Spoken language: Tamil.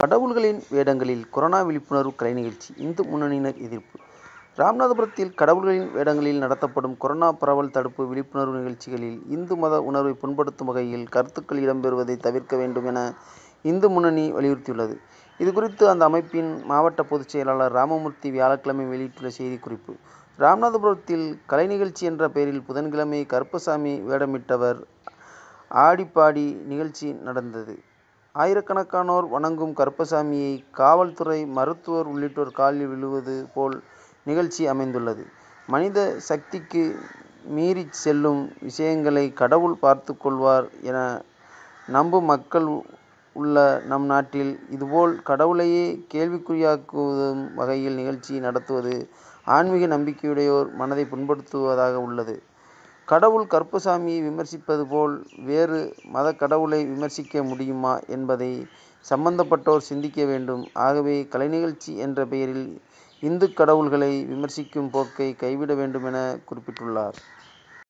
கடவுள்களின் வேடங்களில் கொரோனா விழிப்புணர்வு கலை நிகழ்ச்சி இந்து முன்னணியினர் எதிர்ப்பு ராமநாதபுரத்தில் கடவுள்களின் வேடங்களில் நடத்தப்படும் கொரோனா பரவல் தடுப்பு விழிப்புணர்வு நிகழ்ச்சிகளில் இந்து மத உணர்வை புண்படுத்தும் வகையில் கருத்துக்கள் இடம்பெறுவதை தவிர்க்க வேண்டும் என இந்து முன்னணி வலியுறுத்தியுள்ளது. இதுகுறித்து அந்த அமைப்பின் மாவட்ட பொதுச் செயலாளர் ராமமூர்த்தி வியாழக்கிழமை வெளியிட்டுள்ள செய்திக்குறிப்பு ராமநாதபுரத்தில் கலை நிகழ்ச்சி என்ற பெயரில் புதன்கிழமை கருப்பசாமி வேடமிட்டவர் ஆடிப்பாடி நிகழ்ச்சி நடந்தது. ஆயிரக்கணக்கானோர் வணங்கும் கருப்பசாமியை காவல்துறை மருத்துவர் உள்ளிட்டோர் காலில் விழுவது போல் நிகழ்ச்சி அமைந்துள்ளது. மனித சக்திக்கு மீறிச் செல்லும் விஷயங்களை கடவுள் பார்த்துக் கொள்வார் என நம்பும் மக்கள் உள்ள நம் நாட்டில் இதுபோல் கடவுளையே கேள்விக்குறியாக்கும் வகையில் நிகழ்ச்சி நடத்துவது ஆன்மீக நம்பிக்கையுடையோர் மனதை புண்படுத்துவதாக உள்ளது. கடவுள் கருப்பசாமியை விமர்சிப்பது போல் வேறு மதக் கடவுளை விமர்சிக்க முடியுமா என்பதை சம்பந்தப்பட்டோர் சிந்திக்க வேண்டும். ஆகவே கலை நிகழ்ச்சி என்ற பெயரில் இந்துக் கடவுள்களை விமர்சிக்கும் போக்கை கைவிட வேண்டும் என குறிப்பிட்டுள்ளார்.